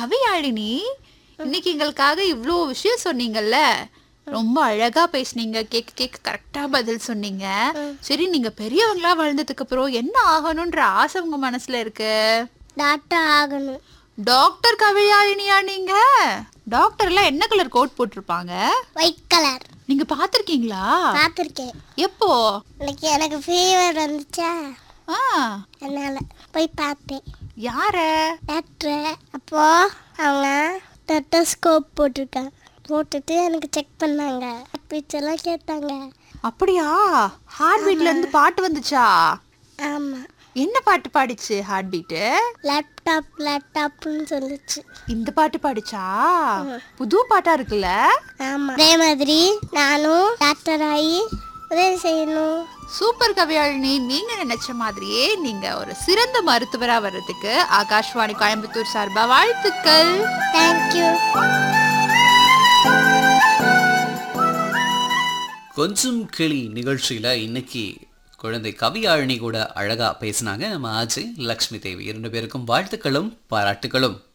கவியாழினி இன்னைக்கு எங்களுக்காக இவ்வளோ விஷயம் சொன்னீங்கல்ல ரொம்ப அழகா பேசுனீங்க கேட்க கேட்க கரெக்டா பதில் சொன்னீங்க சரி நீங்க பெரியவங்களா வளர்ந்ததுக்கு அப்புறம் என்ன ஆகணும்ன்ற ஆசை உங்க மனசுல இருக்கு டாக்டர் ஆகணும் டாக்டர் கவியாழினியா நீங்க டாக்டர்லாம் என்ன கலர் கோட் போட்டிருப்பாங்க ஒயிட் கலர் நீங்க பாத்திருக்கீங்களா பார்த்துருக்கேன் எப்போ இன்னைக்கு எனக்கு ஃபீவர் வந்துச்சா ஆ அதனால போய் பார்த்தேன் யார டாக்டர் அப்போ அவங்க டெட்டஸ்கோப் போட்டிருக்காங்க போட்டுட்டு எனக்கு செக் பண்ணாங்க எல்லாம் கேட்டாங்க அப்படியா ஹார்ட் பீட்ல இருந்து பாட்டு வந்துச்சா ஆமாம் என்ன பாட்டு பாடிச்சு ஹார்ட் பீட்டு லேப்டாப் லேப்டாப்னு சொல்லுச்சு இந்த பாட்டு பாடிச்சா புது பாட்டா இருக்குல்ல ஆமாம் அதே மாதிரி நானும் டாக்டர் ஆகி உதவி செய்யணும் சூப்பர் கவியாழினி நீங்க நினைச்ச மாதிரியே நீங்க ஒரு சிறந்த மருத்துவரா வர்றதுக்கு ஆகாஷ்வாணி கோயம்புத்தூர் சார்பா வாழ்த்துக்கள் தேங்க்யூ கொஞ்சம் கிளி நிகழ்ச்சியில் இன்னைக்கு குழந்தை கவியாழினி கூட அழகா பேசினாங்க நம்ம ஆஜி லக்ஷ்மி தேவி இரண்டு பேருக்கும் வாழ்த்துக்களும் பாராட்டுகளும்